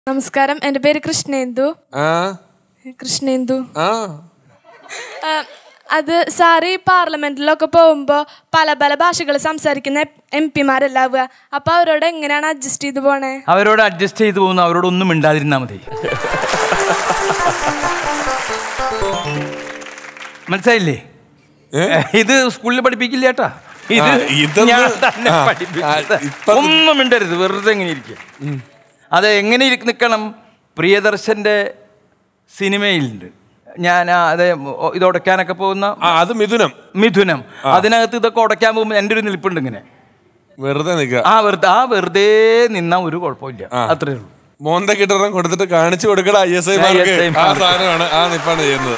നമസ്കാരം എൻ്റെ പേര് കൃഷ്ണേന്ദു ആ കൃഷ്ണേന്ദു ആ ആ, അത് സാറ് ഈ പാർലമെന്റിലൊക്കെ പോകുമ്പോൾ പല പല ഭാഷകൾ സംസാരിക്കുന്ന എം പിമാരല്ലാവുക അപ്പോൾ അവരോട് എങ്ങനെയാണ് അഡ്ജസ്റ്റ് ചെയ്ത് പോണേ അവരോട് അഡ്ജസ്റ്റ് ചെയ്ത് പോകുന്ന അവരോടൊന്നും മിണ്ടാതിരുന്നാൽ മതി മനസ്സിലായില്ലേ ഇത് സ്കൂളിൽ പഠിപ്പിക്കില്ല ചേട്ടാ ഇത് ആ, ഇതൊന്ന് ഞാൻ തന്നെ ആ, പഠിപ്പിച്ചത്. ആ, ഇപ്പൊ- ഒന്നും മിണ്ടരുത് വെറുതെ എങ്ങനെ ഇരിക്കുക അത് എങ്ങനെ ഇരിക്ക- നിൽക്കണം പ്രിയദർശന്റെ സിനിമയിലുണ്ട് ഞാൻ ആ, അത് ഇത് ഉടയ്ക്കാനൊക്കെ പോകുന്ന ആ അത് മിഥുനം മിഥുനം അതിനകത്ത് ഇതൊക്കെ ഉടയ്ക്കാൻ പോകുമ്പോൾ എൻ്റെ ഒരു നിൽപ്പുണ്ട് ഇങ്ങനെ വെറുതെ നിൽക്കുക ആ വെറുതെ ആ വെറുതെ നിന്നാ ഒരു കുഴപ്പമില്ല അത്രേ ഉള്ളൂ മോന്ത കിട്ടണം കൊടുത്തിട്ട് കാണിച്ചു കൊടുക്കട I S I mark ISI ആ മാർക്ക്. സാധനമാണ് ആ നിപ്പാണ് ചെയ്യുന്നത്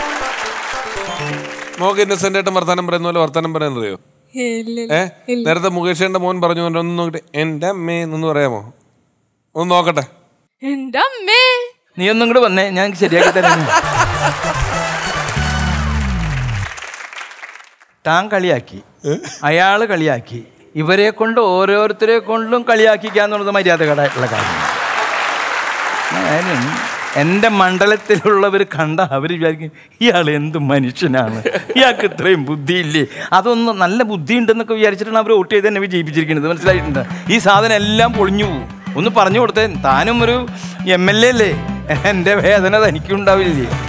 മോക്ക് ഇന്നസെന്റ് ആയിട്ട് വർത്താനം പറയുന്ന പോലെ വർത്താനം പറയാൻ അറിയോ ഏ നേരത്തെ മുകേഷേന്റെ മോൻ പറഞ്ഞു കൊണ്ട് ഒന്ന് നോക്കിട്ട് എന്റെ അമ്മേ എന്ന് പറയാമോ ഒന്ന് നോക്കട്ടെ എൻ്റെ അമ്മേ നീ ഒന്നും കൂടെ വന്നേ ഞാൻ ശരിയാക്കി തരാം താൻ കളിയാക്കി അയാള് കളിയാക്കി ഇവരെ കൊണ്ട് ഓരോരുത്തരെ കൊണ്ടും കളിയാക്കിക്കാന്നുള്ളത് മര്യാദകേടായിട്ടുള്ള കാര്യം ഞാനും എൻ്റെ മണ്ഡലത്തിലുള്ളവർ കണ്ട അവർ വിചാരിക്കും ഇയാൾ എന്ത് മനുഷ്യനാണ് ഇയാൾക്ക് ഇത്രയും ബുദ്ധിയില്ലേ അതൊന്നും നല്ല ബുദ്ധി ഉണ്ടെന്നൊക്കെ വിചാരിച്ചിട്ടാണ് അവർ വോട്ട് ചെയ്ത് എന്നെ വിജയിപ്പിച്ചിരിക്കുന്നത് മനസ്സിലായിട്ടുണ്ട് ഈ സാധനം എല്ലാം പൊളിഞ്ഞു പോകും ഒന്ന് പറഞ്ഞു കൊടുത്തേ താനും ഒരു എം എൽ എ അല്ലേ എൻ്റെ വേദന തനിക്കുണ്ടാവില്ലേ